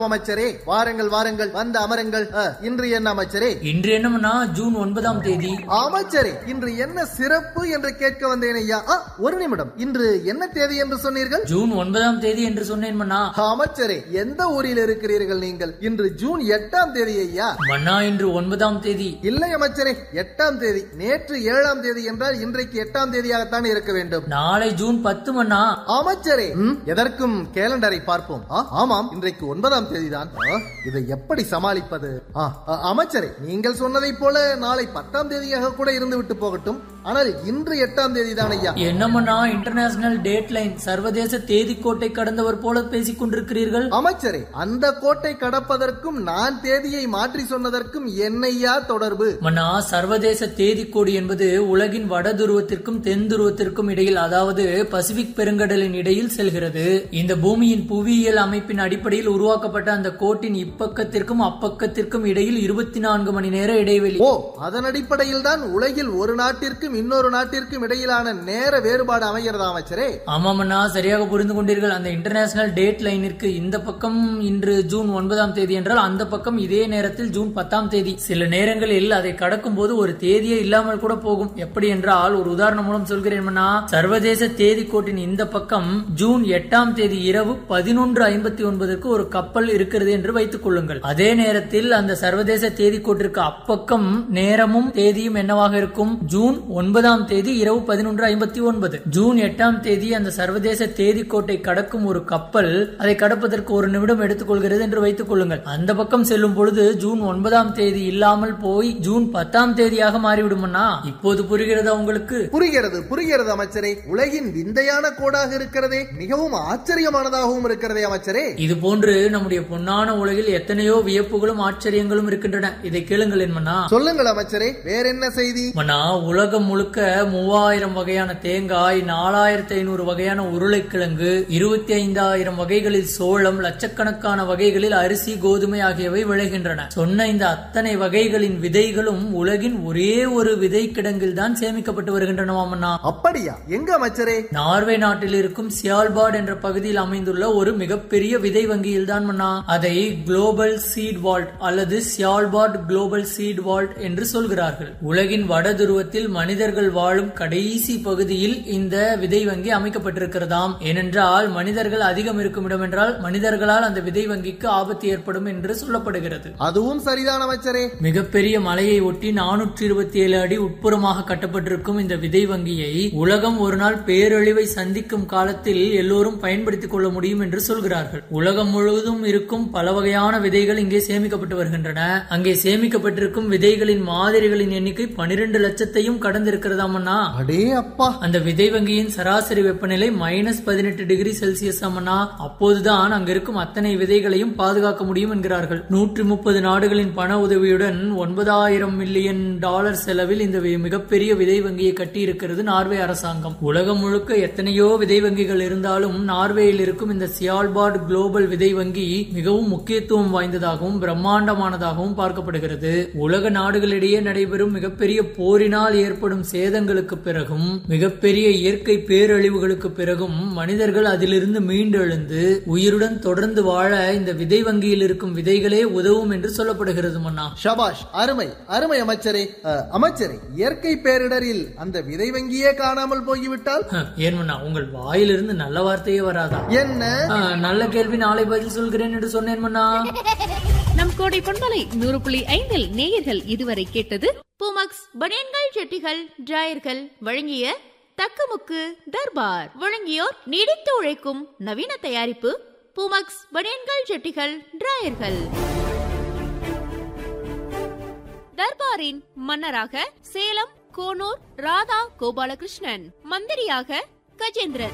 அமைச்சரே வாருங்கள் வாருங்கள் வந்து அமருங்கள் அ, இன்று என்ன அமைச்சரே இன்று என்னமண்ணா ஜூன் ஒன்பதாம் தேதி அமைச்சரே இன்று என்ன சிறப்பு என்று கேட்க வந்தேன் ஐயா ஆ, ஒரு நிமிடம் இன்று என்ன தேதி என்று சொன்னீர்கள் ஜூன் ஒன்பதாம் தேதி என்று சொன்னேன் மன்னா அமைச்சரே எந்த ஊரில் இருக்கிறீர்கள் நீங்கள் இன்று ஜூன் எட்டாம் தேதி ஐயா மன்னா இன்று ஒன்பதாம் தேதி இல்லை அமைச்சரே எட்டாம் தேதி நேற்று ஏழாம் தேதி என்றால் இன்றைக்கு எட்டாம் தேதியாகத்தான் இருக்க வேண்டும் நாளை ஜூன் பத்து மன்னா அமைச்சரே ம், எதற்கும் கேலண்டரை பார்ப்போம் ஆ, ஆமாம் இன்றைக்கு ஒன்பதாம் தேதிதான் ஆ, இதை எப்படி சமாளிப்பது ஆ, ஆ, அமைச்சரே நீங்கள் சொன்னதைப் போல நாளை பத்தாம் தேதியாக கூட இருந்து விட்டு போகட்டும் ஆனால் இன்று எட்டாம் தேதி தான் ஐயா என்னமண்ணா இன்டர்நேஷனல் டேட் லைன் சர்வதேச தேதி கோட்டை கடந்தவர் போல பேசிக் கொண்டிருக்கிறீர்கள் அமைச்சரே அந்த கோட்டை கடப்பதற்கும் நான் தேதியை மாற்றி சொன்னதற்கும் என்னையா தொடர்பு மன்னா சர்வதேச தேதி கோடி என்பது உலகின் வட துருவத்திற்கும் தென் துருவத்திற்கும் இடையில் அதாவது பசிபிக் பெருங்கடலின் இடையில் செல்கிறது இந்த பூமியின் புவியியல் அமைப்பின் அடிப்படையில் உருவாக்கப்பட்ட அந்த கோட்டின் இப்பக்கத்திற்கும் அப்பக்கத்திற்கும் இடையில் இருபத்தி நான்கு மணி நேர இடைவெளி ஓ அதன் அடிப்படையில் தான் உலகில் ஒரு நாட்டிற்கும் இன்னொரு நாட்டிற்கும் இடையிலான நேர வேறுபாடு அமைகிறதா அமைச்சரே ஆமாமண்ணா சரியாக புரிந்து கொண்டீர்கள் அந்த இன்டர்நேஷனல் டேட் லைனிற்கு இந்த பக்கம் இன்று ஜூன் ஒன்பதாம் தேதி என்றால் அந்த பக்கம் இதே நேரத்தில் ஜூன் பத்தாம் தேதி சில நேரங்களில் அதை கடக்கும் போது ஒரு தேதியே இல்லாமல் கூட போகும் எப்படி என்றால் ஒரு உதாரணம் மூலம் சொல்கிறேன் மன்னா. சர்வதேச தேதி கோட்டின் இந்த பக்கம் ஜூன் எட்டாம் தேதி இரவு பதினொன்று ஐம்பத்தி ஒன்பதுக்கு ஒரு கப்பல் இருக்கிறது என்று வைத்துக் கொள்ளுங்கள் அதே நேரத்தில் அந்த சர்வதேச தேதி கோட்டிற்கு அப்பக்கம் நேரமும் தேதியும் என்னவாக இருக்கும் ஜூன் ஒன்பதாம் தேதி இரவு பதினொன்று ஐம்பத்தி ஒன்பது ஜூன் எட்டாம் தேதி அந்த சர்வதேச தேதி கோட்டை கடக்கும் ஒரு கப்பல் அதை கடப்பதற்கு ஒரு நிமிடம் எடுத்துக்கொள்கிறது என்று வைத்துக் கொள்ளுங்கள் அந்த பக்கம் செல்லும் பொழுது ஜூன் ஒன்பதாம் தேதி இல்லாமல் போய் ஜூன் பத்தாம் தேதியாக மாறிவிடுமண்ணா இப்போது புரிகிறதா உங்களுக்கு புரிகிறது புரிகிறது அமைச்சரே உலகின் விந்தையான கோடாக இருக்கிறதே மிகவும் ஆச்சரியமானதாகவும் இருக்கிறதே அமைச்சரே இது போன்று நம்முடைய பொன்னான உலகில் எத்தனையோ வியப்புகளும் ஆச்சரியங்களும் இருக்கின்றன இதை கேளுங்கள் மன்னா சொல்லுங்கள் அமைச்சரே வேற என்ன செய்தி மன்னா உலகம் முழுக்க மூவாயிரம் வகையான தேங்காய் நாலாயிரத்தி ஐநூறு வகையான உருளைக்கிழங்கு இருபத்தி ஐந்தாயிரம் வகைகளில் சோளம் லட்சக்கணக்கான வகைகளில் அரிசி கோதுமை ஆகியவை விளைகின்றன சொன்ன இந்த அத்தனை வகைகளின் விதைகளும் உலகின் ஒரே ஒரு விதை கிடங்கில் தான் சேமிக்கப்பட்டு வருகின்றனவாமண்ணா அப்படியா எங்க அமைச்சரே நார்வே நாட்டில் இருக்கும் சியால்பாட் என்ற பகுதியில் அமைந்துள்ள ஒரு மிகப்பெரிய விதை வங்கியில் தான் மன்னா அதை குளோபல் சீட் வால்ட் அல்லது சியால்பாட் குளோபல் சீட் வால்ட் என்று சொல்கிறார்கள் உலகின் வட துருவத்தில் மனிதர்கள் வாழும் கடைசி பகுதியில் இந்த விதை வங்கி அமைக்கப்பட்டிருக்கிறதாம் ஏனென்றால் மனிதர்கள் அதிகம் இருக்கும் இடம் என்றால் மனிதர்களால் அந்த விதை வங்கிக்கு ஆபத்து ஏற்படும் என்று சொல்லப்படுகிறது அதுவும் சரிதான் அமைச்சரே மிகப்பெரிய மலையை ஒட்டி நானூற்றி இருபத்தி ஏழு அடி உட்புறமாக கட்டப்பட்டிருக்கும் இந்த விதை வங்கியை உலகம் ஒரு நாள் பேரழிவை சந்திக்கும் காலத்தில் எல்லோரும் பயன்படுத்திக் கொள்ள முடியும் என்று சொல்கிறார்கள் உலகம் முழுவதும் இருக்கும் பல வகையான விதைகள் இங்கே சேமிக்கப்பட்டு வருகின்றன அங்கே சேமிக்கப்பட்டிருக்கும் விதைகளின் மாதிரிகளின் எண்ணிக்கை பனிரெண்டு லட்சத்தையும் கடந்திருக்கிறதாமண்ணா அடே அப்பா அந்த விதை வங்கியின் சராசரி வெப்பநிலை மைனஸ் பதினெட்டு டிகிரி செல்சியஸ் ஆமனா அப்போதுதான் அங்க இருக்கும் அத்தனை விதைகளையும் பாதுகாக்க முடியும் என்கிறார்கள் நூற்றி முப்பது நாடுகளின் பண உதவியுடன் ஒன்பதாயிரம் மில்லியன் டாலர் செலவில் இந்த வி- மிகப்பெரிய விதை வங்கியை கட்டியிருக்கிறது நார்வே அரசாங்கம் உலகம் முழுக்க எத்தனையோ விதை வங்கிகள் இருந்தாலும் நார்வேயில் இருக்கும் இந்த சியால்பாட் குளோபல் விதை வங்கி மிகவும் முக்கியத்துவம் வாய்ந்ததாகவும் பிரம்மாண்டமானதாகவும் பார்க்கப்படுகிறது உலக நாடுகளிடையே நடைபெறும் மிகப்பெரிய போரினால் ஏற்படும் சேதங்களுக்கு பிறகும் மிகப்பெரிய இயற்கை பேரழிவுகளுக்கு பிறகும் மனிதர்கள் அதிலிருந்து மீண்டெழுந்து உயிருடன் தொடர்ந்து வாழ இந்த விதை வங்கியில் இருக்கும் விதைகளே உதவும் என்று சொல்லப்படுகிறது மன்னா ஷபாஷ் அருமை அருமை அமைச்சரே அ, அமைச்சரே இயற்கை பேரிடரில் அந்த விதை வங்கியே காணாமல் போய்விட்டால் ஹ, ஏன் மன்னா உங்கள் வாயிலிருந்து நல்ல வார்த்தையே வராதா என்ன ஆ, நல்ல கேள்வி நாளை பதில் சொல்கிறேன் என்று சொன்னேன் மன்னா நம் கோடை பொன்மலை நூறு புள்ளி ஐந்தில் நேயர்கள் இதுவரை கேட்டது பூமக்ஸ் பனியன்கள் ஜெட்டிகள் டிராயர்கள் வழங்கிய தக்கமுக்கு தர்பார் வழங்கியோர் நீடித்து உழைக்கும் நவீன தயாரிப்பு பூமக்ஸ் பனியன்கள் ஜெட்டிகள் டிராயர்கள் தர்பாரின் மன்னராக சேலம் கோனூர் ராதா கோபாலகிருஷ்ணன் மந்திரியாக கஜேந்திரன்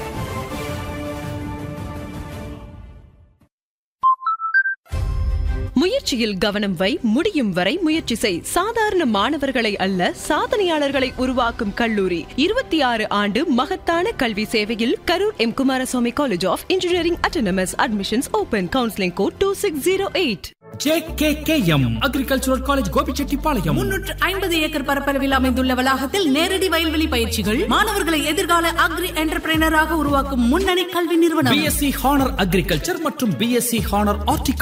முயற்சியில் கவனம் வை முடியும் வரை முயற்சி செய் சாதாரண மாணவர்களை அல்ல சாதனையாளர்களை உருவாக்கும் கல்லூரி இருபத்தி ஆறு ஆண்டு மகத்தான கல்வி சேவையில் Karur M Kumaraswamy college of engineering autonomous admissions open counselling code two six zero eight JKKM agricultural college Gobichettipalayam முன்னூற்று ஐம்பது ஏக்கர் பரப்பளவில் அமைந்துள்ள வளாகத்தில் நேரடி வயல்வெளி பயிற்சிகள் மாணவர்களை எதிர்கால அக்ரி என்டர்பிரைனராக உருவாக்கும் முன்னணி கல்வி நிறுவனம் பிஎஸ்சி ஹானர் அக்ரிகல்ச்சர் மற்றும் பிஎஸ்சி ஹானர்